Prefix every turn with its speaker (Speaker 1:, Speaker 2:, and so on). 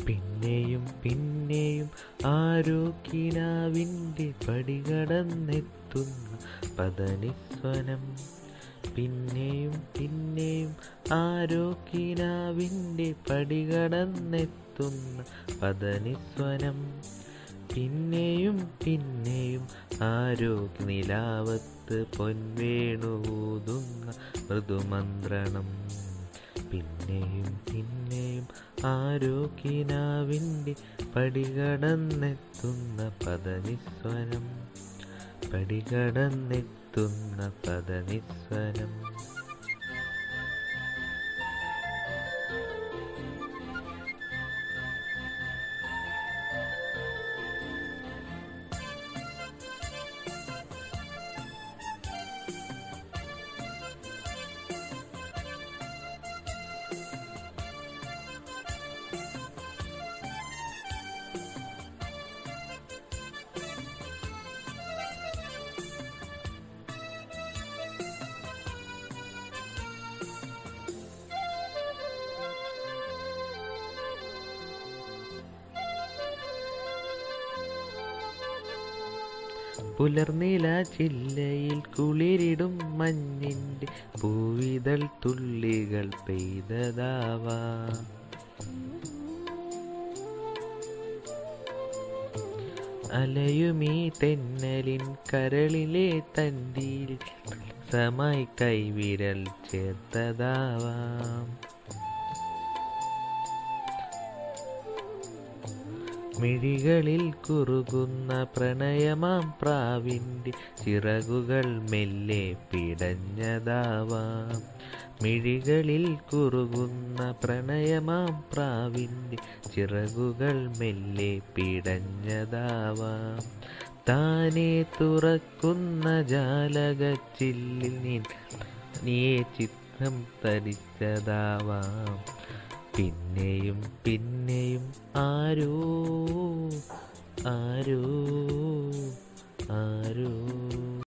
Speaker 1: പിന്നെയും പിന്നെയും ആരോ കിനാവിൻ്റെ പടികടന്നെത്തുന്ന പദനിസ്വനം പിന്നെയും പിന്നെയും ആരോ കിനാവിൻ്റെ പടികടന്നെത്തുന്ന പദനിസ്വനം പിന്നെയും പിന്നെയും ആരോ നിലാവത്ത് പൊൻവേണൂതുന്ന മൃദുമന്ത്രണം പിന്നെയും പിന്നെയും ആരോ കിനാവിൻ്റെ പടികടന്നെത്തുന്ന പദനിസ്വനം പടികടന്നെത്തുന്ന പദനിസ്വനം പുലർനില ചില്ലയിൽ കുളിരിടും മഞ്ഞിൻ്റെ പൂവിതൾ തുള്ളികൾ പെയ്തതാവാ അലയുമീ തെന്നലിൻ കരളിലെ തണ്ടിയിൽ സമായി കൈവിരൽ ചേർത്തതാവാം മിഴികളിൽ കുറുകുന്ന പ്രണയമാം പ്രാവിൻ്റെ ചിറകുകൾ മെല്ലെ പിടഞ്ഞതാവാം മിഴികളിൽ കുറുകുന്ന പ്രണയമാം പ്രാവിൻ്റെ ചിറകുകൾ മെല്ലെ പിടഞ്ഞതാവാം താനെ തുറക്കുന്ന ജാലകച്ചില്ലിൽ നീ നീയെ ചിത്രം തരിച്ചതാവാം പിന്നെയും പിന്നെയും ആരോ ആരോ ആരോ